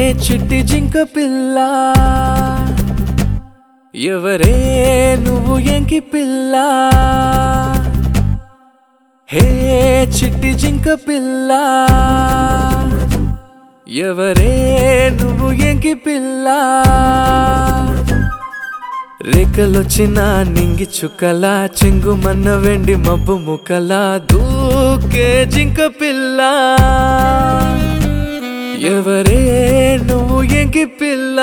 చిట్టి జింక పిల్ల ఎవరే నువ్వు ఎంకి పిల్ల హే చిట్టి జింక పిల్ల ఎవరే నువ్వు ఎంకి పిల్ల రేఖలొచ్చిన నింగి చుక్కల చెంగుమన్న వెండి మబ్బు ముక్కల దూకే జింక పిల్ల ఎవరే నువ్వు ఎంకి పిల్ల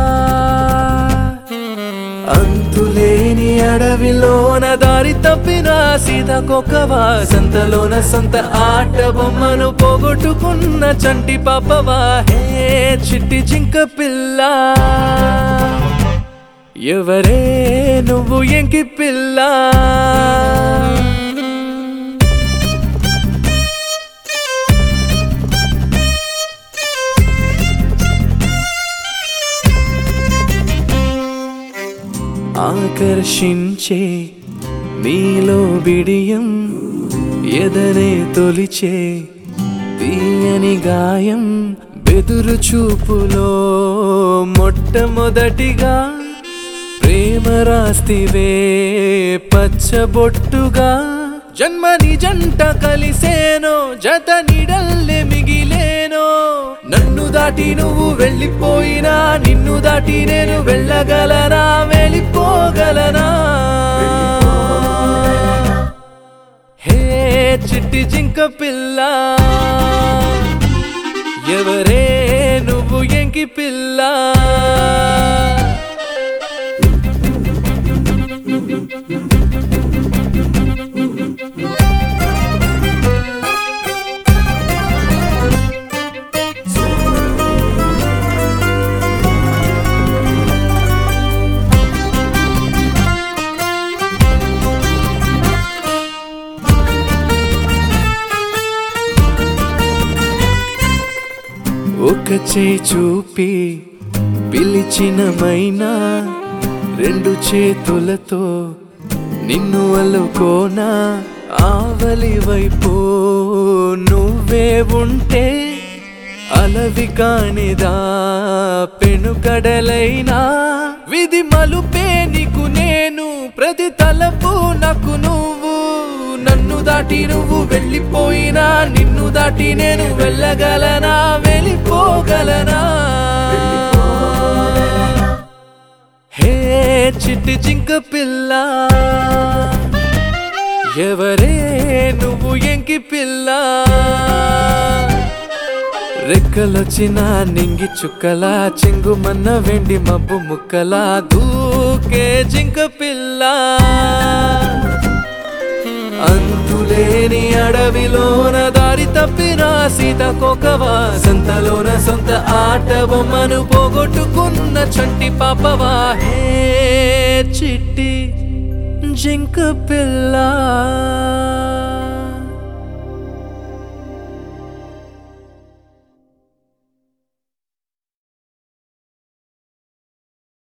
అంతులేని అడవిలోన దారి తప్పిన సీతకొకవా సంతలోన సొంత ఆట బొమ్మను పోగొట్టుకున్న చంటి పాపవా హే చిట్టి జింక పిల్ల ఎవరే నువ్వు ఎంకి పిల్ల ఆకర్షించే నీలో బిడియం ఎదరే తొలిచే తీయని గాయం బెదురు చూపులో మొట్టమొదటిగా ప్రేమ రాస్తివే పచ్చబొట్టుగా జన్మని జంట కలిసేనో జత నిడల్లె మిగిలేనో నన్ను దాటి నువ్వు వెళ్ళిపోయినా నిన్ను దాటి నేను వెళ్ళగలనా వెళ్ళిపోగలనా హే చిట్టి జింక పిల్ల ఎవరే నువ్వు ఎంకి పిల్ల ఒక చేయి చూపి పిలిచిన మైనా రెండు చేతులతో నిన్ను అల్లుకోనా ఆవలి వైపు నువ్వే ఉంటే అలవి కానిదా పెనుకడలైనా విధి మలుపే నీకు నేను ప్రతి తలపు నాకు నువ్వు నన్ను దాటి నువ్వు వెళ్ళిపోయినా నిన్ను దాటి నేను వెళ్ళగలనా వెళ్ళిపోగలనా హే చిట్టి జింక పిల్ల ఎవరే నువ్వు ఎంకి పిల్ల రెక్కలొచ్చిన నింగి చుక్కల చెంగుమన్న వెండి మబ్బు ముక్కల దూకే జింక పిల్ల అంతులేని అడవిలోన దారి తప్పిన సీతకొకవా సంతలోన సొంత ఆట బొమ్మను పోగొట్టుకున్న చంటి పాపవా హే చిట్టి జింక పిల్ల